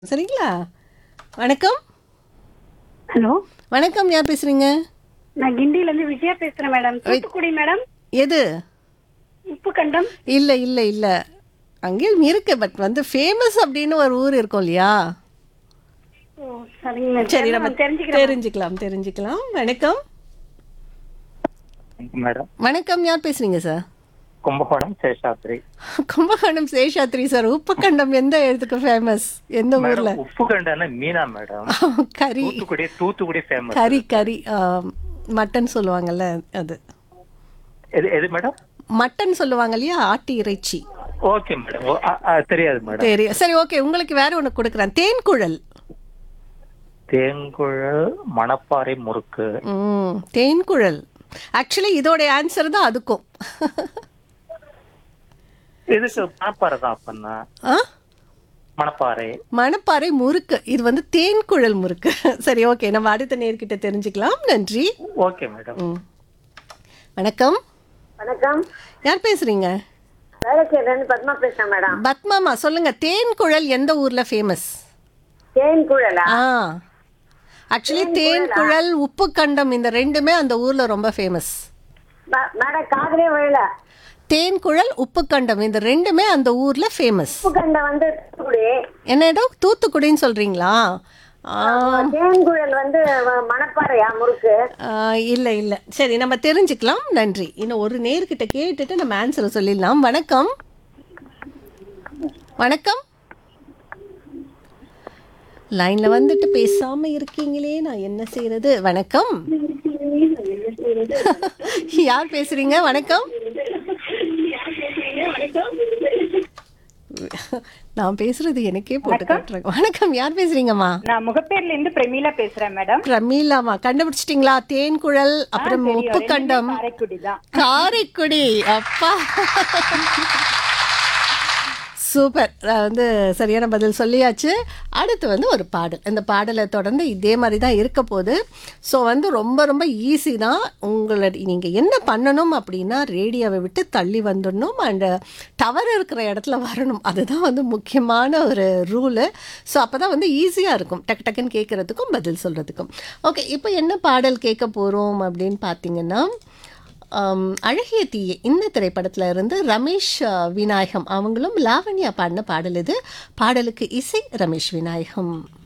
சரிங்களா வணக்கம் ஹலோ வணக்கம் யார் பேசுறீங்க நான் கிண்டில இருந்து விஜயா பேசுறேன் மேடம் தூத்துக்குடி மேடம் எது உப்பு கண்டம் இல்லை இல்லை இல்லை அங்கேயும் இருக்கு பட் வந்து ஃபேமஸ் அப்படின்னு ஒரு ஊர் இருக்கும் இல்லையா ஓ சரிங்க மேடம் சரி நம்ம தெரிஞ்சுக்கிறேன் தெரிஞ்சுக்கலாம் தெரிஞ்சுக்கலாம் வணக்கம் மேடம் வணக்கம் யார் பேசுறீங்க சார் கும்பகோணம் சேஷாத்ரி கும்பகோணம் சேஷாத்ரி சார் உப்புக்கண்டம் எந்த இடத்துக்கு ஃபேமஸ் எந்த ஊர்ல மேடம் உப்பு கண்டான மீனா மேடம் கறி தூத்துக்குடி தூத்துக்குடி ஃபேமஸ் கறி கறி ஆ, மட்டன் சொல்லுவாங்கல்ல அது எது எது மேடம் மட்டன் சொல்லுவாங்க இல்லையா ஆட்டு இறைச்சி ஓகே மேடம் ஓ, அ, அ, தெரியாது மேடம் தெரியும் சரி ஓகே உங்களுக்கு வேற ஒன்று கொடுக்குறேன் தேன்குழல் தேங்குழல் மணப்பாறை முறுக்கு ம் தேன்குழல் ஆக்சுவலி இதோட ஆன்சர் தான் அதுக்கும் இதுக்கு மணப்பாறை தான் அப்பன்னா ஆ மணப்பாறை மணப்பாறை முறுக்கு இது வந்து தேன்குழல் முறுக்கு சரி ஓகே நம்ம அடுத்த நேர்கிட்ட தெரிஞ்சுக்கலாம் நன்றி ஓகே மேடம் ம் வணக்கம் வணக்கம் யார் பேசுறீங்க வேலைச்சேரிலிருந்து பத்மா பேசுறேன் மேடம் பத்மாமா சொல்லுங்க தேன்குழல் எந்த ஊர்ல ஃபேமஸ் தேன் குழலா ஆ ஆக்சுவலி தேன்குழல் உப்பு கண்டம் இந்த ரெண்டுமே அந்த ஊர்ல ரொம்ப ஃபேமஸ் ம- மேடம் காதலே விழல தேன்குழல் உப்பு கண்டம் இந்த ரெண்டுமே அந்த ஊர்ல ஃபேமஸ் உப்பு கண்டை வந்து தூத்துக்குடி என்ன இடம் தூத்துக்குடின்னு சொல்றீங்களா ஆ, தேன் குழல் வந்து வ- மணப்பாறையா முறுக்கு ஆ, இல்ல இல்ல சரி நம்ம தெரிஞ்சுக்கலாம் நன்றி இன்னும் ஒரு நேர்கிட்ட கேட்டுட்டு நம்ம ஆன்சரை சொல்லிடலாம் வணக்கம் வணக்கம் லைன்ல வந்துட்டு பேசாம இருக்கீங்களே நான் என்ன செய்யறது வணக்கம் யார் பேசுறீங்க வணக்கம் நான் பேசுறது எனக்கே போட்டு காட்டுறேன் வணக்கம் யார் பேசுறீங்கம்மா நான் முகப்பேர்ல இருந்து பிரமீளா பேசுறேன் மேடம் பிரமீலாமா கண்டுபிடிச்சிட்டீங்களா தேன்குழல் அப்புறம் உப்பு கண்டம் காரைக்குடி தான் காரைக்குடி அப்பா சூப்பர் நான் வந்து சரியான பதில் சொல்லியாச்சு அடுத்து வந்து ஒரு பாடல் இந்த பாடலை தொடர்ந்து இதே மாதிரி தான் இருக்க போகுது ஸோ வந்து ரொம்ப ரொம்ப ஈஸி தான் உங்களை நீங்கள் என்ன பண்ணணும் அப்படின்னா ரேடியோவை விட்டு தள்ளி வந்துடணும் அண்டு டவர் இருக்கிற இடத்துல வரணும் அதுதான் வந்து முக்கியமான ஒரு ரூலு ஸோ அப்போ தான் வந்து ஈஸியாக இருக்கும் டக்கு டக்குன்னு கேட்குறதுக்கும் பதில் சொல்கிறதுக்கும் ஓகே இப்போ என்ன பாடல் கேட்க போகிறோம் அப்படின்னு பார்த்தீங்கன்னா ஆம், அழகிய தீயே இந்த திரைப்படத்துல இருந்து ரமேஷ் அ, விநாயகம் அவங்களும் லாவண்யா பாடின பாடல் இது பாடலுக்கு இசை ரமேஷ் விநாயகம்